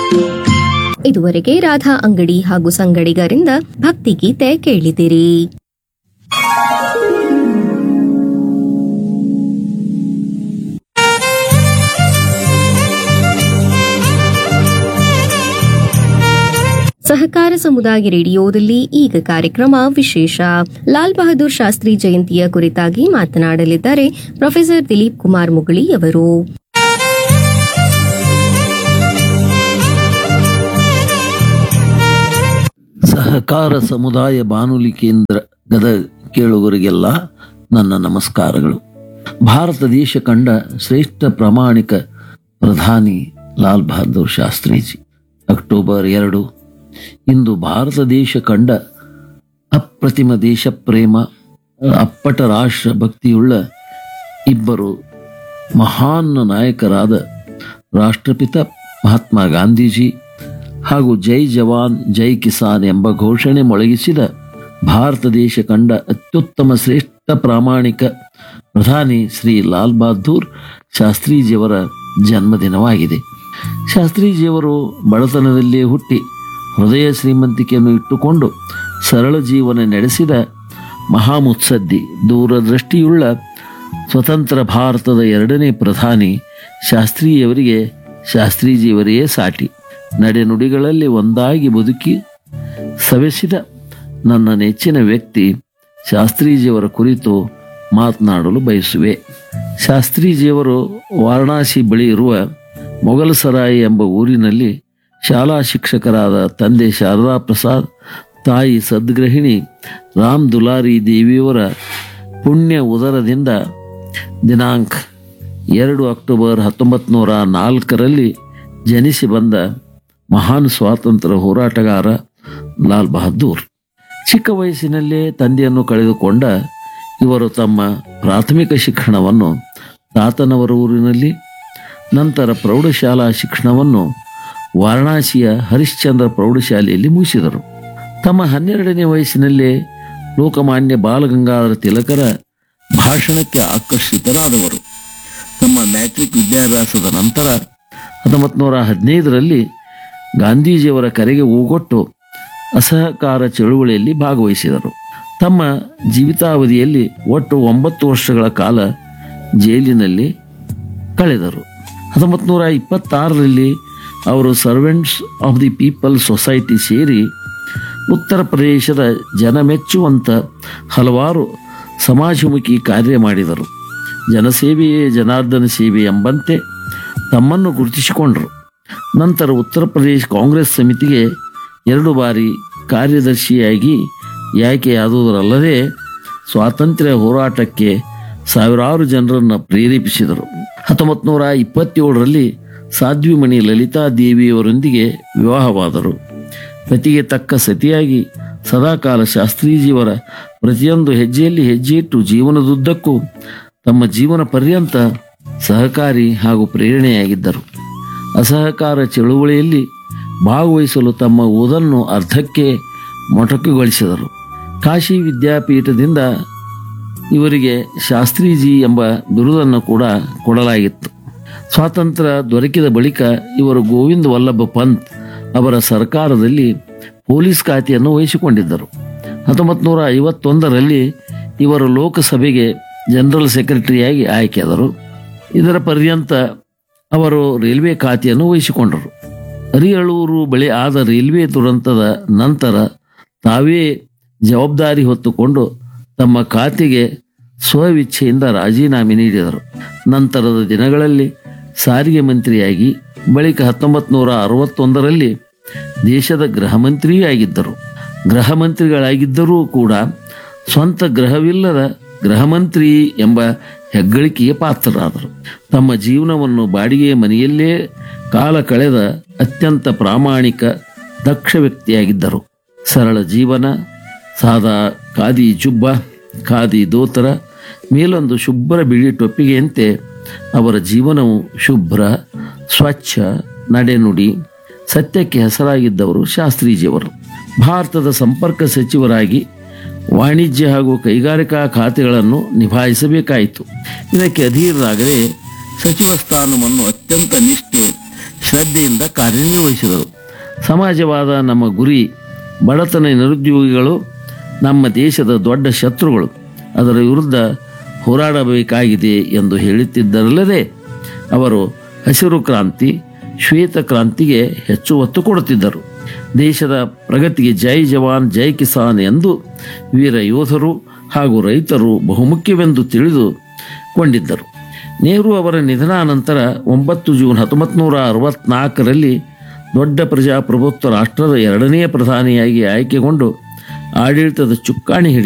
ಇದುವರೆಗೆ ರಾಧಾ ಅಂಗಡಿ ಹಾಗೂ ಸಂಗಡಿಗರಿಂದ ಭಕ್ತಿಗೀತೆ ಕೇಳಿದಿರಿ ಸಹಕಾರ ಸಮುದಾಯ ರೇಡಿಯೋದಲ್ಲಿ ಈಗ ಕಾರ್ಯಕ್ರಮ ವಿಶೇಷ ಲಾಲ್ ಬಹದ್ದೂರ್ ಶಾಸ್ತ್ರಿ ಜಯಂತಿಯ ಕುರಿತಾಗಿ ಮಾತನಾಡಲಿದ್ದಾರೆ ಪ್ರೊಫೆಸರ್ ದಿಲೀಪ್ ಕುಮಾರ್ ಮುಗಳಿ ಅವರು ಸಹಕಾರ ಸಮುದಾಯ ಬಾನುಲಿ ಕೇಂದ್ರ ಗದಗ ಕೇಳುಗರಿಗೆಲ್ಲ ನನ್ನ ನಮಸ್ಕಾರಗಳು ಭಾರತ ದೇಶ ಕಂಡ ಶ್ರೇಷ್ಠ ಪ್ರಾಮಾಣಿಕ ಪ್ರಧಾನಿ ಲಾಲ್ ಬಹದ್ದೂರ್ ಶಾಸ್ತ್ರೀಜಿ ಅಕ್ಟೋಬರ್ ಎರಡು ಇಂದು ಭಾರತ ದೇಶ ಕಂಡ ಅಪ್ರತಿಮ ದೇಶ ಪ್ರೇಮ ಅಪ್ಪಟ ರಾಷ್ಟ್ರ ಭಕ್ತಿಯುಳ್ಳ ಇಬ್ಬರು ಮಹಾನ್ ನಾಯಕರಾದ ರಾಷ್ಟ್ರಪಿತ ಮಹಾತ್ಮ ಗಾಂಧೀಜಿ ಹಾಗೂ ಜೈ ಜವಾನ್ ಜೈ ಕಿಸಾನ್ ಎಂಬ ಘೋಷಣೆ ಮೊಳಗಿಸಿದ ಭಾರತ ದೇಶ ಕಂಡ ಅತ್ಯುತ್ತಮ ಶ್ರೇಷ್ಠ ಪ್ರಾಮಾಣಿಕ ಪ್ರಧಾನಿ ಶ್ರೀ ಲಾಲ್ ಬಹದ್ದೂರ್ ಶಾಸ್ತ್ರೀಜಿಯವರ ಜನ್ಮದಿನವಾಗಿದೆ ಶಾಸ್ತ್ರೀಜಿಯವರು ಬಡತನದಲ್ಲೇ ಹುಟ್ಟಿ ಹೃದಯ ಶ್ರೀಮಂತಿಕೆಯನ್ನು ಇಟ್ಟುಕೊಂಡು ಸರಳ ಜೀವನ ನಡೆಸಿದ ಮಹಾಮುತ್ಸದ್ದಿ ದೂರದೃಷ್ಟಿಯುಳ್ಳ ಸ್ವತಂತ್ರ ಭಾರತದ ಎರಡನೇ ಪ್ರಧಾನಿ ಶಾಸ್ತ್ರೀಯವರಿಗೆ ಶಾಸ್ತ್ರೀಜಿಯವರೇ ಸಾಟಿ ನಡೆನುಡಿಗಳಲ್ಲಿ ಒಂದಾಗಿ ಬದುಕಿ ಸವೆಸಿದ ನನ್ನ ನೆಚ್ಚಿನ ವ್ಯಕ್ತಿ ಶಾಸ್ತ್ರೀಜಿಯವರ ಕುರಿತು ಮಾತನಾಡಲು ಬಯಸುವೆ ಶಾಸ್ತ್ರೀಜಿಯವರು ವಾರಣಾಸಿ ಬಳಿ ಇರುವ ಮೊಘಲಸರಾಯಿ ಎಂಬ ಊರಿನಲ್ಲಿ ಶಾಲಾ ಶಿಕ್ಷಕರಾದ ತಂದೆ ಶಾರದಾ ಪ್ರಸಾದ್ ತಾಯಿ ಸದ್ಗೃಹಿಣಿ ರಾಮ್ ದುಲಾರಿ ದೇವಿಯವರ ಪುಣ್ಯ ಉದರದಿಂದ ದಿನಾಂಕ ಎರಡು ಅಕ್ಟೋಬರ್ ಹತ್ತೊಂಬತ್ತು ನೂರ ನಾಲ್ಕರಲ್ಲಿ ಜನಿಸಿ ಬಂದ ಮಹಾನ್ ಸ್ವಾತಂತ್ರ್ಯ ಹೋರಾಟಗಾರ ಲಾಲ್ ಬಹದ್ದೂರ್ ಚಿಕ್ಕ ವಯಸ್ಸಿನಲ್ಲೇ ತಂದೆಯನ್ನು ಕಳೆದುಕೊಂಡ ಇವರು ತಮ್ಮ ಪ್ರಾಥಮಿಕ ಶಿಕ್ಷಣವನ್ನು ತಾತನವರ ಊರಿನಲ್ಲಿ ನಂತರ ಪ್ರೌಢಶಾಲಾ ಶಿಕ್ಷಣವನ್ನು ವಾರಣಾಸಿಯ ಹರಿಶ್ಚಂದ್ರ ಪ್ರೌಢಶಾಲೆಯಲ್ಲಿ ಮುಗಿಸಿದರು ತಮ್ಮ ಹನ್ನೆರಡನೇ ವಯಸ್ಸಿನಲ್ಲೇ ಲೋಕಮಾನ್ಯ ಬಾಲಗಂಗಾಧರ ತಿಲಕರ ಭಾಷಣಕ್ಕೆ ಆಕರ್ಷಿತರಾದವರು ತಮ್ಮ ಮ್ಯಾಟ್ರಿಕ್ ವಿದ್ಯಾಭ್ಯಾಸದ ನಂತರ ಹತ್ತೊಂಬತ್ತು ನೂರ ಹದಿನೈದರಲ್ಲಿ ಗಾಂಧೀಜಿಯವರ ಕರೆಗೆ ಓಗೊಟ್ಟು ಅಸಹಕಾರ ಚಳುವಳಿಯಲ್ಲಿ ಭಾಗವಹಿಸಿದರು ತಮ್ಮ ಜೀವಿತಾವಧಿಯಲ್ಲಿ ಒಟ್ಟು ಒಂಬತ್ತು ವರ್ಷಗಳ ಕಾಲ ಜೈಲಿನಲ್ಲಿ ಕಳೆದರು ಹತ್ತೊಂಬತ್ತು ನೂರ ಇಪ್ಪತ್ತಾರರಲ್ಲಿ ಅವರು servants of the people society ಸೇರಿ ಉತ್ತರ ಪ್ರದೇಶದ ಜನ ಮೆಚ್ಚುವಂಥ ಹಲವಾರು ಸಮಾಜಮುಖಿ ಕಾರ್ಯ ಮಾಡಿದರು ಜನಸೇವೆಯೇ ಜನಾರ್ದನ ಸೇವೆ ಎಂಬಂತೆ ತಮ್ಮನ್ನು ಗುರುತಿಸಿಕೊಂಡರು ನಂತರ ಉತ್ತರ ಪ್ರದೇಶ ಕಾಂಗ್ರೆಸ್ ಸಮಿತಿಗೆ ಎರಡು ಬಾರಿ ಕಾರ್ಯದರ್ಶಿಯಾಗಿ ಆಯ್ಕೆಯಾದುದರಲ್ಲದೆ ಸ್ವಾತಂತ್ರ್ಯ ಹೋರಾಟಕ್ಕೆ ಸಾವಿರಾರು ಜನರನ್ನು ಪ್ರೇರೇಪಿಸಿದರು ಹತ್ತೊಂಬತ್ತು ನೂರ ಇಪ್ಪತ್ತೇಳರಲ್ಲಿ ಸಾಧ್ವಿಮಣಿ ಲಲಿತಾ ದೇವಿಯವರೊಂದಿಗೆ ವಿವಾಹವಾದರು ಪತಿಗೆ ತಕ್ಕ ಸತಿಯಾಗಿ ಸದಾಕಾಲ ಶಾಸ್ತ್ರೀಜಿಯವರ ಪ್ರತಿಯೊಂದು ಹೆಜ್ಜೆಯಲ್ಲಿ ಹೆಜ್ಜೆಯಿಟ್ಟು ಜೀವನದುದ್ದಕ್ಕೂ ತಮ್ಮ ಜೀವನ ಪರ್ಯಂತ ಸಹಕಾರಿ ಹಾಗೂ ಪ್ರೇರಣೆಯಾಗಿದ್ದರು ಅಸಹಕಾರ ಚಳುವಳಿಯಲ್ಲಿ ಭಾಗವಹಿಸಲು ತಮ್ಮ ಓದನ್ನು ಅರ್ಧಕ್ಕೆ ಮೊಟಕುಗೊಳಿಸಿದರು ಕಾಶಿ ವಿದ್ಯಾಪೀಠದಿಂದ ಇವರಿಗೆ ಶಾಸ್ತ್ರೀಜಿ ಎಂಬ ಬಿರುದನ್ನು ಕೂಡ ಕೊಡಲಾಗಿತ್ತು ಸ್ವಾತಂತ್ರ್ಯ ದೊರಕಿದ ಬಳಿಕ ಇವರು ಗೋವಿಂದ ವಲ್ಲಭ ಪಂತ್ ಅವರ ಸರ್ಕಾರದಲ್ಲಿ ಪೊಲೀಸ್ ಖಾತೆಯನ್ನು ವಹಿಸಿಕೊಂಡಿದ್ದರು ಹತ್ತೊಂಬತ್ತು ನೂರ ಐವತ್ತೊಂದರಲ್ಲಿ ಇವರು ಲೋಕಸಭೆಗೆ ಜನರಲ್ ಸೆಕ್ರೆಟರಿಯಾಗಿ ಆಯ್ಕೆಯಾದರು ಇದರ ಪರ್ಯಂತ ಅವರು ರೈಲ್ವೆ ಖಾತೆಯನ್ನು ವಹಿಸಿಕೊಂಡರು ಹರಿಹಳೂರು ಬಳಿ ಆದ ರೈಲ್ವೆ ದುರಂತದ ನಂತರ ತಾವೇ ಜವಾಬ್ದಾರಿ ಹೊತ್ತುಕೊಂಡು ತಮ್ಮ ಖಾತೆಗೆ ಸ್ವಇಚ್ಛೆಯಿಂದ ರಾಜೀನಾಮೆ ನೀಡಿದರು ನಂತರದ ದಿನಗಳಲ್ಲಿ ಸಾರಿಗೆ ಮಂತ್ರಿಯಾಗಿ ಬಳಿಕ ಹತ್ತೊಂಬತ್ತು ನೂರ ಅರವತ್ತೊಂದರಲ್ಲಿ ದೇಶದ ಗೃಹ ಮಂತ್ರಿಯಾಗಿದ್ದರು ಗೃಹ ಮಂತ್ರಿಗಳಾಗಿದ್ದರೂ ಕೂಡ ಸ್ವಂತ ಗೃಹವಿಲ್ಲದ ಗೃಹ ಮಂತ್ರಿ ಎಂಬ ಹೆಗ್ಗಳಿಕೆಗೆ ಪಾತ್ರರಾದರು ತಮ್ಮ ಜೀವನವನ್ನು ಬಾಡಿಗೆ ಮನೆಯಲ್ಲೇ ಕಾಲ ಕಳೆದ ಅತ್ಯಂತ ಪ್ರಾಮಾಣಿಕ ದಕ್ಷ ವ್ಯಕ್ತಿಯಾಗಿದ್ದರು ಸರಳ ಜೀವನ ಸಾದಾ ಖಾದಿ ಜುಬ್ಬ ಖಾದಿ ದೋತರ ಮೇಲೊಂದು ಶುಭ್ರ ಬಿಳಿ ಟೊಪ್ಪಿಗೆಯಂತೆ ಅವರ ಜೀವನವು ಶುಭ್ರ ಸ್ವಚ್ಛ ನಡೆನುಡಿ ಸತ್ಯಕ್ಕೆ ಹೆಸರಾಗಿದ್ದವರು ಶಾಸ್ತ್ರೀಜಿಯವರು ಭಾರತದ ಸಂಪರ್ಕ ಸಚಿವರಾಗಿ ವಾಣಿಜ್ಯ ಹಾಗೂ ಕೈಗಾರಿಕಾ ಖಾತೆಗಳನ್ನು ನಿಭಾಯಿಸಬೇಕಾಯಿತು ಇದಕ್ಕೆ ಅಧೀನರಾಗದೆ ಸಚಿವ ಸ್ಥಾನವನ್ನು ಅತ್ಯಂತ ನಿಷ್ಠೆ ಶ್ರದ್ಧೆಯಿಂದ ಕಾರ್ಯನಿರ್ವಹಿಸಿದರು ಸಮಾಜವಾದ ನಮ್ಮ ಗುರಿ ಬಡತನ ನಿರುದ್ಯೋಗಿಗಳು ನಮ್ಮ ದೇಶದ ದೊಡ್ಡ ಶತ್ರುಗಳು ಅದರ ವಿರುದ್ಧ ಹೋರಾಡಬೇಕಾಗಿದೆ ಎಂದು ಹೇಳುತ್ತಿದ್ದರಲ್ಲದೆ ಅವರು ಹಸಿರು ಕ್ರಾಂತಿ ಶ್ವೇತ ಕ್ರಾಂತಿಗೆ ಹೆಚ್ಚು ಒತ್ತು ಕೊಡುತ್ತಿದ್ದರು ದೇಶದ ಪ್ರಗತಿಗೆ ಜೈ ಜವಾನ್ ಜೈ ಕಿಸಾನ್ ಎಂದು ವೀರ ಯೋಧರು ಹಾಗೂ ರೈತರು ಬಹುಮುಖ್ಯವೆಂದು ತಿಳಿದು ಕೊಂಡಿದ್ದರು ನೆಹರು ಅವರ ನಿಧನಾನಂತರ ಒಂಬತ್ತು ಜೂನ್ ಹತ್ತೊಂಬತ್ತು ನೂರ ಅರವತ್ನಾಲ್ಕರಲ್ಲಿ ದೊಡ್ಡ ಪ್ರಜಾಪ್ರಭುತ್ವ ರಾಷ್ಟ್ರದ ಎರಡನೆಯ ಪ್ರಧಾನಿಯಾಗಿ ಆಯ್ಕೆಗೊಂಡು ಆಡಳಿತದ ಚುಕ್ಕಾಣಿ ಹಿಡಿದರು